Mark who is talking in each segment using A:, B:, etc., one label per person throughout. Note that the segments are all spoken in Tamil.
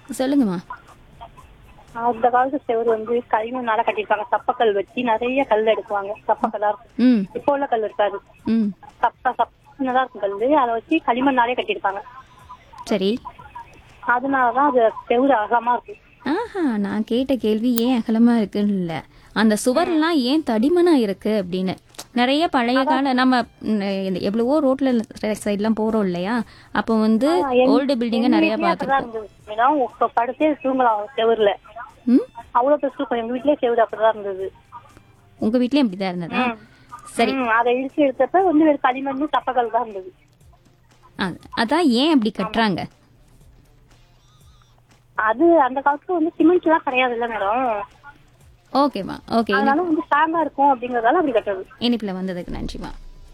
A: சொல்லுங்கம்மா
B: அந்த காலத்து செவுரு வந்து களிமண்ணால கட்டியிருப்பாங்க சப்பக்கல் வச்சு நிறைய கல் எடுக்குவாங்க சப்பக்கல்லா இருக்கும்
A: ம்
B: இப்போ உள்ள கல் இருக்காது
A: ம்
B: சப்ப சப்பனதா இருக்கும் கல்லு அதை வச்சு களிமண்ணாலே கட்டியிருப்பாங்க
A: சரி
B: அதனாலதான் அது செவுரு அகலமா இருக்கு
A: ஆஹா நான் கேட்ட கேள்வி ஏன் அகலமா இருக்குன்னு இல்ல அந்த சுவர்லாம் ஏன் தடிமனா இருக்கு அப்படின்னு நிறைய பழைய கால நம்ம ம், இந்த எவ்வளவோ ரோட்ல சைட்லாம் போறோம் இல்லையா அப்போ வந்து ஓல்டு பில்டிங்க நிறைய
B: அப்படிதான்
A: பார்த்துருக்கோம்
B: இருந்தது மேடம் இப்ப படுத்தே தூங்கலாம் செவுருல
A: ம்
B: அவ்வளவு பெருசு இருக்கும் எங்க வீட்லயே செவுரு அப்படிதான் இருந்தது
A: உங்க வீட்லயும் இப்படிதான் இருந்ததா சரி
B: ம், அதை இடிச்சு எடுத்தப்ப வந்து வெறும் களிமண்ணு சப்பக்கல் தான் இருந்தது
A: அ- அதான் ஏன் அப்படி கட்டுறாங்க
B: அது அந்த காலத்துல வந்து சிமெண்ட் எல்லாம் கிடையாது இல்ல மேடம்
A: ஓகேம்மா ஓகே
B: அதனால வந்து ஸ்ட்ராங்கா இருக்கும் அப்படிங்கறதால அப்படி கட்டுறது
A: இனிப்பில் வந்ததுக்கு நன்றிம்மா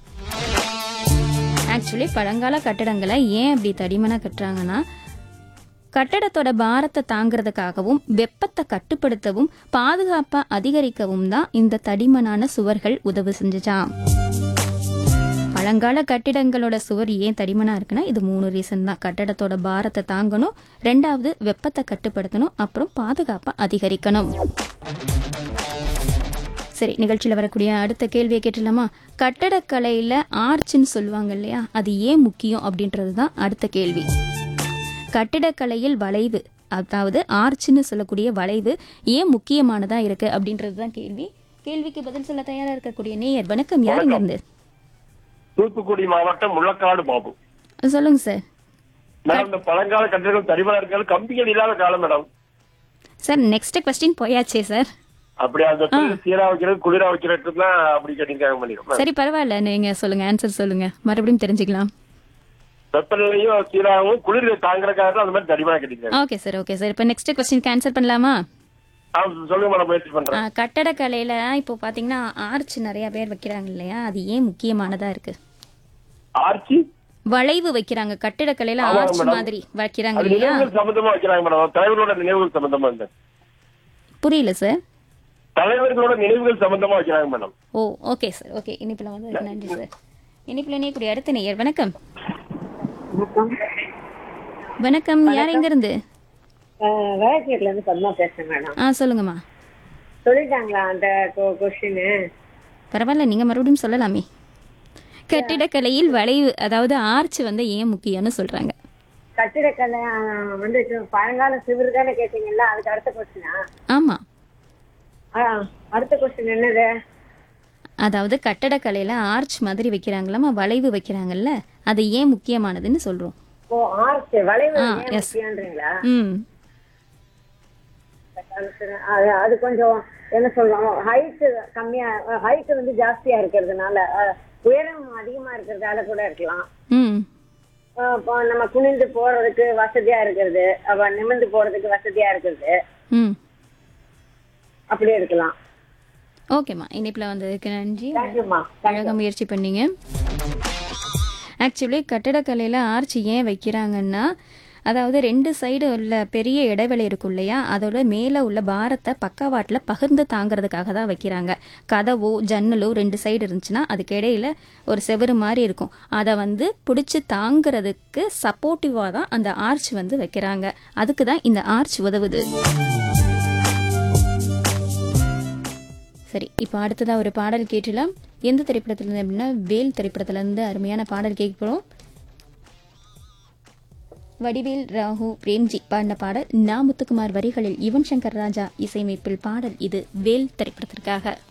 A: ஆக்சுவலி பழங்கால கட்டடங்களை ஏன் அப்படி தடிமனா கட்டுறாங்கன்னா கட்டடத்தோட பாரத்தை தாங்கிறதுக்காகவும் வெப்பத்தை கட்டுப்படுத்தவும் பாதுகாப்பை அதிகரிக்கவும் தான் இந்த தடிமனான சுவர்கள் உதவு செஞ்சுச்சாம் பழங்கால கட்டிடங்களோட சுவர் ஏன் தடிமனா இருக்குன்னா இது மூணு ரீசன் தான் கட்டடத்தோட பாரத்தை தாங்கணும் ரெண்டாவது வெப்பத்தை கட்டுப்படுத்தணும் அப்புறம் பாதுகாப்பை அதிகரிக்கணும் சரி நிகழ்ச்சியில் வரக்கூடிய அடுத்த கேள்வியை கேட்டுலாமா கட்டடக்கலையில் ஆர்ச்னு சொல்லுவாங்க இல்லையா அது ஏன் முக்கியம் அப்படின்றது தான் அடுத்த கேள்வி கட்டிடக்கலையில் வளைவு அதாவது ஆர்ச்னு சொல்லக்கூடிய வளைவு ஏன் முக்கியமானதா இருக்கு அப்படின்றது தான் கேள்வி கேள்விக்கு பதில் சொல்ல தயாரா இருக்கக்கூடிய நேயர் வணக்கம் யாருங்க இருந்து
C: தூத்துக்குடி மாவட்டம் முள்ளக்காடு பாபு
A: சொல்லுங்க சார்
C: மேடம் இந்த பழங்கால கட்டிடங்கள் தரிமனா இருக்காது கம்பிகள் இல்லாத காலம் மேடம்
A: சார் நெக்ஸ்ட் கொஸ்டின் போயாச்சே சார்
C: அப்படி அந்த தொழில் சீரா வைக்கிறது குளிரா வைக்கிறதுலாம் அப்படி கேட்டீங்க பண்ணிடும்
A: சரி பரவாயில்ல நீங்க சொல்லுங்க ஆன்சர் சொல்லுங்க மறுபடியும் தெரிஞ்சுக்கலாம்
C: வெப்பநிலையும் சீராகவும் குளிர் தாங்குறதுக்காக தான் அந்த மாதிரி தடிமனா கட்டிக்கிறாங்க
A: ஓகே சார் ஓகே சார் இப்போ நெக்ஸ்ட் கொஸ்டின் ஆன்சர் பண்ணலாமா
C: ஆ, சொல்லுங்க மேடம் முயற்சி பண்றேன்
A: ஆ, கட்டடக்கலையில இப்போ பாத்தீங்கன்னா ஆர்ச் நிறைய பேர் வைக்கிறாங்க இல்லையா அது ஏன் முக்கியமானதா இருக்கு
C: ஆர்ச்சி
A: வளைவு வைக்கிறாங்க கட்டிடக்கலையில
C: ஆமாங்க
A: ஆர்ச்
C: மேடம்.
A: மாதிரி வைக்கிறாங்க
C: அது
A: இல்லையா
C: நினைவுகள் சம்பந்தமா வைக்கிறாங்க மேடம் தலைவர்களோட நினைவுகள் சம்பந்தமா இந்த
A: புரியல சார்
C: தலைவர்களோட நினைவுகள் சம்பந்தமா வைக்கிறாங்க மேடம்
A: ஓ ஓகே சார் ஓகே இனிப்புல வந்து நன்றி சார் இனிப்புல இணையக்கூடிய அடுத்த நேயர் வணக்கம் வணக்கம் யார் எங்க இருந்து
D: வேலைக்கேட்ல இருந்து பத்மா பேசுறேன் மேடம்
A: ஆ சொல்லுங்கம்மா
D: சொல்லிட்டாங்களா அந்த கொஸ்டின்
A: பரவாயில்ல நீங்க மறுபடியும் சொல்லலாமே கட்டிடக்கலையில் வளைவு அதாவது ஆர்ச் வந்து ஏன் முக்கியம்னு சொல்றாங்க
D: கட்டிடக்கலை ஆஹ், வந்து இது பழங்கால சிவர் தானே கேட்டீங்கல்ல அதுக்கு அடுத்த கொஸ்டினா
A: ஆமா
D: அடுத்த கொஸ்டின் என்னது
A: அதாவது கட்டடக்கலையில ஆர்ச் மாதிரி வைக்கிறாங்களாமா வளைவு வைக்கிறாங்கல்ல அது ஏன் முக்கியமானதுன்னு சொல்றோம்
D: ஓ ஆர்ச் வளைவு
A: ஆ,
D: ஏன்
A: yes.
D: முக்கியன்றீங்களா
A: ம்
D: அது அது கொஞ்சம் என்ன சொல்றோம் ஹைட் கம்மியா ஹைட் வந்து ஜாஸ்தியா இருக்கிறதுனால அஹ், உயரம் அதிகமா இருக்கிறதால கூட இருக்கலாம்
A: ம்
D: அஹ், இப்போ நம்ம குனிந்து போறதுக்கு வசதியா இருக்கிறது அப்ப நிமிர்ந்து போறதுக்கு வசதியா இருக்கிறது
A: ம்
D: அப்படி இருக்கலாம்
A: ஓகேம்மா இனிப்பில் வந்ததுக்கு நன்றி
D: தேங்க்யூம்மா
A: அழகாக முயற்சி பண்ணீங்க ஆக்சுவலி கட்டடக்கலையில் ஆர்ச் ஏன் வைக்கிறாங்கன்னா அதாவது ரெண்டு சைடு உள்ள பெரிய இடைவெளி இருக்கும் இல்லையா அதோட மேலே உள்ள பாரத்தை பக்கவாட்டில் பகிர்ந்து தாங்கிறதுக்காக தான் வைக்கிறாங்க கதவோ ஜன்னலோ ரெண்டு சைடு இருந்துச்சுன்னா அதுக்கு இடையில ஒரு செவரு மாதிரி இருக்கும் அதை வந்து பிடிச்சி தாங்கிறதுக்கு சப்போர்ட்டிவாக தான் அந்த ஆர்ச் வந்து வைக்கிறாங்க அதுக்கு தான் இந்த ஆர்ச் உதவுது சரி இப்போ அடுத்ததாக ஒரு பாடல் கேட்டுலாம் எந்த திரைப்படத்துலேருந்து அப்படின்னா வேல் திரைப்படத்துலேருந்து அருமையான பாடல் கேட்க போகிறோம் வடிவேல் ராகு பிரேம்ஜி பாடின பாடல் நா முத்துக்குமார் வரிகளில் யுவன் சங்கர் ராஜா இசையமைப்பில் பாடல் இது வேல் திரைப்படத்திற்காக